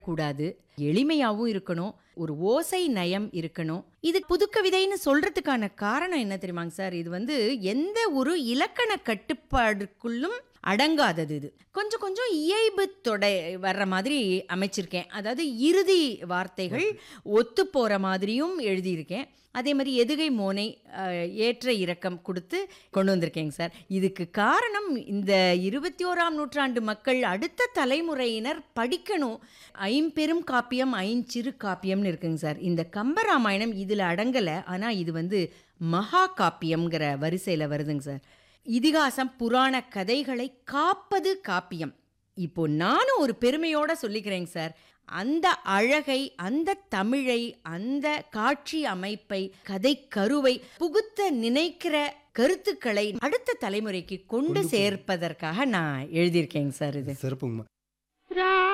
கூடாது எளிமையாவும் இருக்கணும் ஒரு ஓசை நயம் இருக்கணும் இது புதுக்கவிதைன்னு சொல்றதுக்கான காரணம் என்ன தெரியுமாங்க சார் இது வந்து எந்த ஒரு இலக்கண கட்டுப்பாடுக்குள்ளும் அடங்காதது இது கொஞ்சம் கொஞ்சம் இயல்பு தொடை வர்ற மாதிரி அமைச்சிருக்கேன் அதாவது இறுதி வார்த்தைகள் ஒத்து போற மாதிரியும் எழுதியிருக்கேன் அதே மாதிரி எதுகை மோனை அஹ், ஏற்ற இறக்கம் கொடுத்து கொண்டு வந்திருக்கேங்க சார் இதுக்கு காரணம் இந்த இருபத்தி ஓராம் நூற்றாண்டு மக்கள் அடுத்த தலைமுறையினர் படிக்கணும் ஐம்பெரும் காப்பியம் ஐஞ்சிறு காப்பியம்னு இருக்குங்க சார் இந்த கம்பராமாயணம் இதில் அடங்கலை ஆனால் இது வந்து மகா காப்பியம்ங்கிற வரிசையில் வருதுங்க சார் இதிகாசம் புராண கதைகளை காப்பது காப்பியம் இப்போ நானும் ஒரு பெருமையோட சொல்லிக்கிறேங்க சார் அந்த அழகை அந்த தமிழை அந்த காட்சி அமைப்பை கதை கருவை புகுத்த நினைக்கிற கருத்துக்களை அடுத்த தலைமுறைக்கு கொண்டு சேர்ப்பதற்காக நான் எழுதியிருக்கேங்க சார் இது சிறப்புங்கம்மா